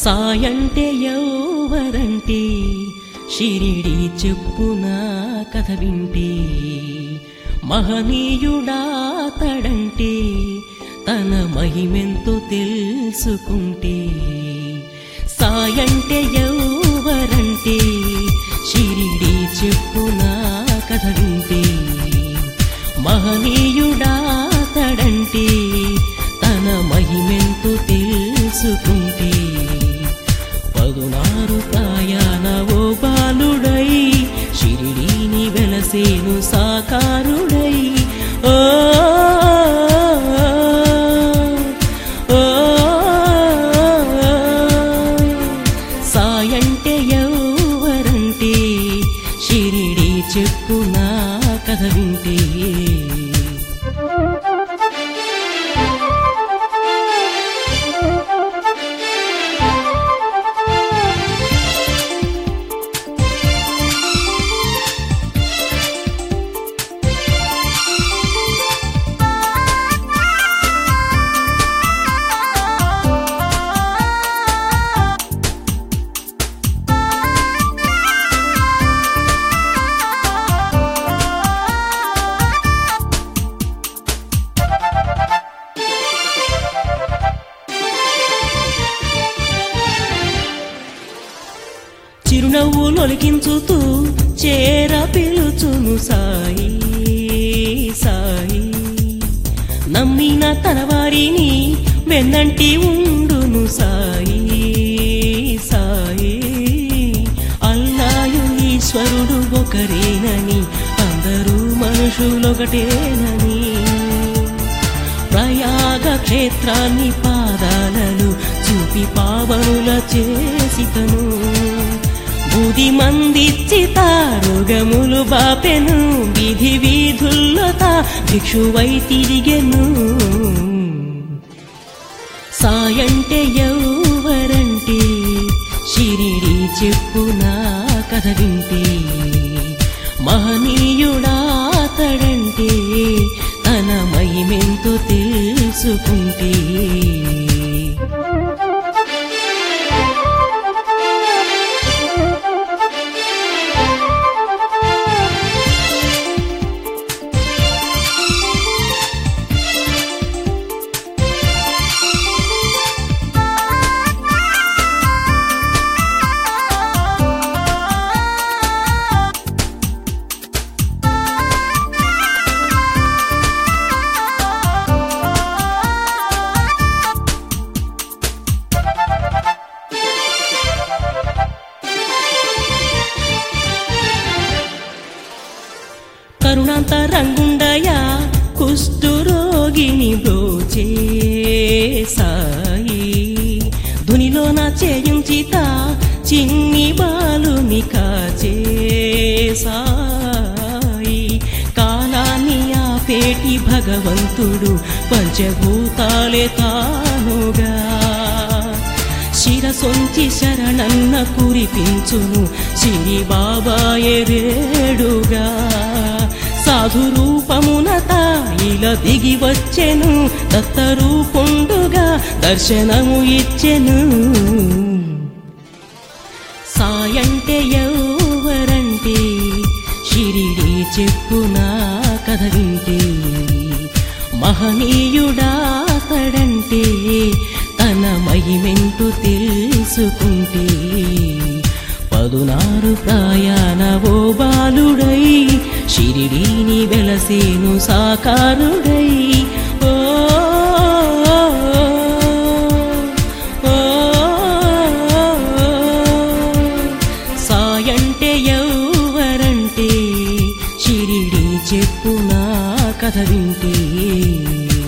సాయంటే ఎవరంటే షిరిడి చెప్పునా కథ వింటే మహనీయుడా తడంటే తన మహిమెంతో తెలుసుకుంటే సాయంటే ఎవరంటే షిరిడి చెప్పునా కథ వింటే మహనీయుడా తడంటే తన మహిమెంతో తెలుసుకుంటే పదునారు ప్రాయాన ఓ బాలుడై షిరిడీని వెలసేను సాకారుడై ఓ ఓ, సాయంటే ఎవరంటే షిరిడి చెప్పునా కథ వింటే చిరునవ్వులొలికించుతూ చేర పిలుచును సాయి సాయి నమ్మిన తన వారిని వెన్నంటి ఉండును సాయి సాయి అల్లాయు ఈశ్వరుడు ఒకరేనని అందరూ మనుషులొకటేనని ప్రయాగ క్షేత్రాన్ని పాదాలలో చూపి పావనుల చేసితను బుది మందిచ్చి తారుగములు బాపెను విధి వీధుల్లో తా భిక్షువై తిరిగెను సాయంటే ఎవరంటే షిరిడి చెప్పునా కథ వింటే మహనీయుడా తడంటే తన మహిమెంతో తెలుసుకుంటే కరుణాంతరంగుండయా కుష్ఠురోగిని బ్రోచే సాయి ధునిలోన చేయుంచిత చిన్ని బాలుని కాచే సాయి కాలాన్ని ఆపేటి భగవంతుడు పంచభూతాలే తానుగా శిరసొంచి శరణన్న కురిపించును శ్రీ బాబాయే రేడుగా సాధు రూపమున తాయిల దిగి వచ్చెను దత్త రూపుండుగా దర్శనము ఇచ్చెను సాయంటే ఎవరంటే షిరిడి చెప్పునా కథ వింటే మహనీయుడా తడంటే తన మహిమెంతు తెలుసుకుంటే పదునారు ప్రాయాన ఓ బాలుడై షిరిడీని వెలసేను సాకారుడై ఓ ఓ, సాయంటే ఎవరంటే షిరిడి చెప్పునా కథ వింటే